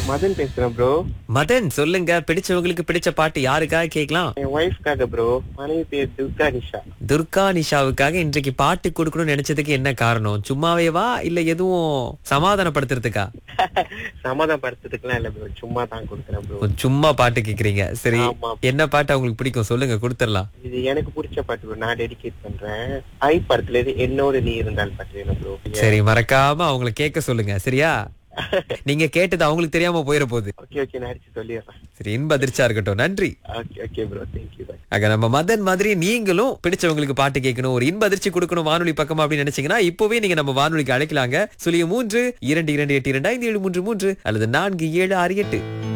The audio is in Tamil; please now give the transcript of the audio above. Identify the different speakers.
Speaker 1: மதன் பேசுறேன் ப்ரோ
Speaker 2: மதன் சொல்லுங்க பிடிச்சவங்களுக்கு பிடிச்ச பாட்டு யாருக்காக கேட்கலாம்
Speaker 1: என் ஒய்ஃப்காக ப்ரோ மனைவி பேர் துர்கா நிஷா
Speaker 2: துர்கா நிஷாவுக்காக இன்றைக்கு பாட்டு கொடுக்கணும்னு நினைச்சதுக்கு என்ன காரணம் சும்மாவேவா இல்ல எதுவும் சமாதானப்படுத்துறதுக்கா
Speaker 1: சமாதானப்படுத்துறதுக்குலாம் இல்ல ப்ரோ சும்மா தான் கொடுக்குறேன் ப்ரோ
Speaker 2: சும்மா பாட்டு கேக்குறீங்க சரி
Speaker 1: ஆமா.
Speaker 2: என்ன பாட்டு அவங்களுக்கு பிடிக்கும் சொல்லுங்க கொடுத்துடலாம்
Speaker 1: இது எனக்கு பிடிச்ச பாட்டு ப்ரோ நான் டெடிகேட் பண்றேன் ஐ படத்துல இருந்து என்னோட நீ இருந்தால் பாட்டு வேணும் ப்ரோ
Speaker 2: சரி மறக்காம அவங்கள கேட்க சொல்லுங்க சரியா நீங்க கேட்டது அவங்களுக்கு தெரியாம போயிட போகுது
Speaker 1: ஓகே ஓகே நான் அடிச்சு சொல்லிடுறேன்
Speaker 2: சரி இன்ப அதிர்ச்சியா இருக்கட்டும் நன்றி
Speaker 1: okay okay bro thank you bye
Speaker 2: ஆக நம்ம மதன் மாதிரி நீங்களும் பிடிச்சவங்களுக்கு பாட்டு கேட்கணும் ஒரு இன்ப அதிர்ச்சி கொடுக்கணும் வானொலி பக்கமா அப்படின்னு நினைச்சீங்கன்னா இப்பவே நீங்க நம்ம வானொலிக்கு அழைக்கலாங்க சுழிய மூன்று இரண்டு இரண்டு எட்டு இரண்டு ஐந்து ஏழு மூன்று மூன்று அல்லது நான்கு ஏழு ஆறு எட்டு